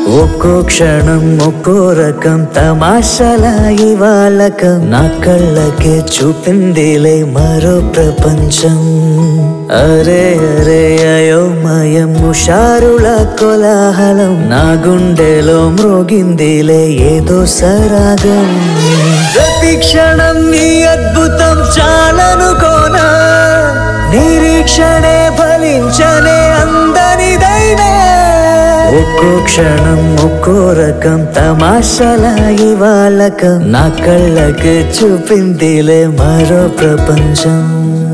ఒక్కో క్షణం ఒక్కో రకం తమాషల ఇవాళకం నా కళ్ళకే చూపిందిలే మరో ప్రపంచం అరే అరే అయోమయం హుషారుల కోలాహలం నా గుండెలో మ్రోగిందిలే ఏదో సరాగం ప్రతి క్షణం నీ అద్భుతం చాలనుకోనా నిరీక్షణే ఫలించనే అందనిదైనా ఒక్కో క్షణం ఒక్కో రకం తమాషల ఇవాళకం నా కళ్ళకి చూపిందిలే మరో ప్రపంచం